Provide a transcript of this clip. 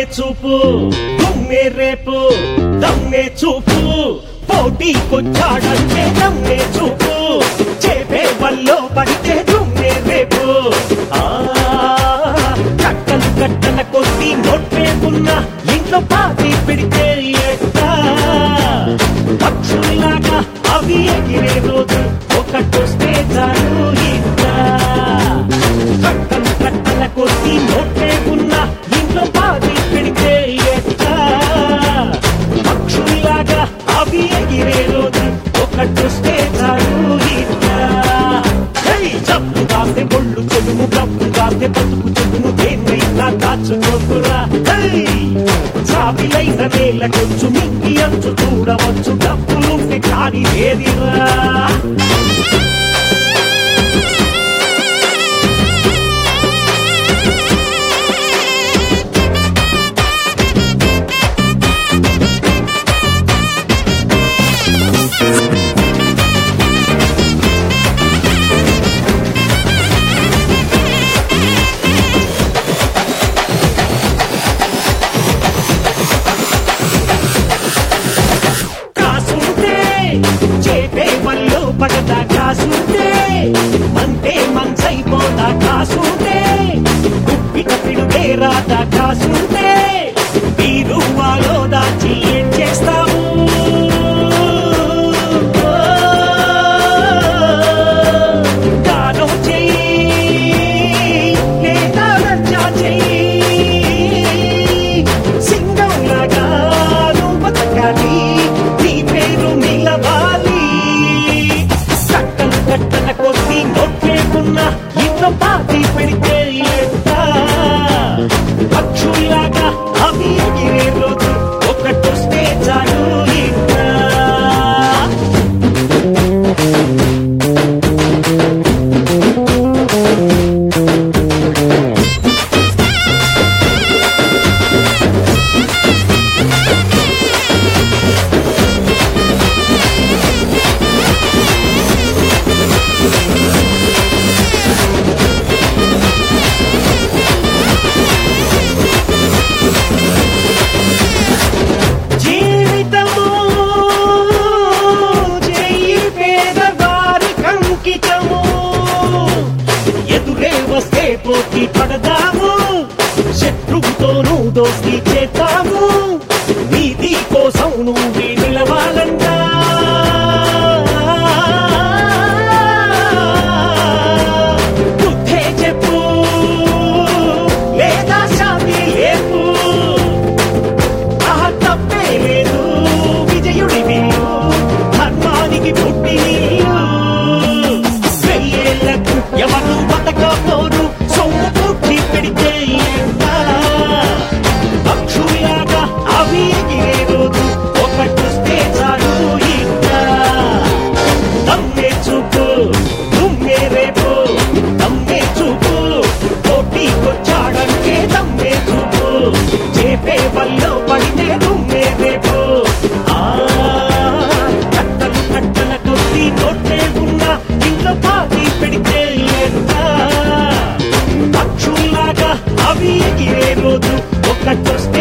చూపు దుమ్మే రేపు దమ్మే చూపు పోటీకొచ్చాడంటే దమ్మే చూపు చేపే వల్లో పడితే దుమ్మే రేపు ఆ కట్టలు కట్టల కొద్ది నోట్లేకున్నా ఇంట్లో పాతి పెడితే ఎట్టా పక్షుల్లాగా అవి ఎగిరే రోజు ఒకటొస్తే చాలు ఇట్టా కట్టలు కట్టల కొద్ది నోట్లేకున్నా ఇంట్లో పాతి పెడితే ఎట్టా పక్షుల్లాగా అవి ఎగిరే రోజు ఒకటొస్తే చాలు ఇట్టా హే, జబ్బు కాస్తే ఒళ్ళు చెడుము డబ్బు కాస్తే బతుకు చెడుము దేన్నైనా దాచుకోకురా హే, చావిలైన నేల కొంచెం మింగి అంచు చూడవచ్చు డబ్బులుంటే కాని ఏదిరా కాసుంటే చేపే వల్లో పడదా కాసుంటే మంటే మంచైపోదా కాసుంటే ఉప్పిట పిడుగే రాదా కాసుంటే మీరు వాలో దాచి ఏం చేస్తాము దానం చెయ్యి లేదా రచ్చా చెయ్యి సింగంలాగా నువ్వు బతకాలి నీ పేరు నిలవాలి కట్టలు కట్టల కొద్ది నొక్కేకున్నా ఇంట్లో పాతి పెడితే ఎట్టా పక్షుల్లాగా అవి ఎగిరే రోజు ఒకటొస్తే చాలు ఇట్టా జీవితము చెయ్యి పేదవారి కంకితము ఎదురే వస్తే పోటీ పడదాము శత్రువుతోనూ దోస్తి చేద్దాము నీతి కోసం నువ్వు నిలవాలంటా బుద్ధే చెప్పు లేదా శాంతి లేపు ఆహా తప్పే లేదు విజయుడి వీరు ధర్మానికి పుట్టి వెయ్యేళ్లకు ఎవరు బతకపోరు సొమ్ము పుట్టి పెడితే ఎంత పక్షులాగా అవి ఎగిరే రోజు ఒకటొస్తే చాలు ఇంత దమ్మే చూపు దుమ్మే రేపు దమ్మే చూపు పోటీకొచ్చాడంటే దమ్మే చూపు చేపే వల్లో పడితే దుమ్మే రేపు ఆ కట్టలు కట్టల కొద్ది నోట్లే ఉన్నా ఇంట్లో పాతి పెడితే ఎంత పక్షుల్లాగా అవి ఎగిరే రోజు ఒకటొస్తే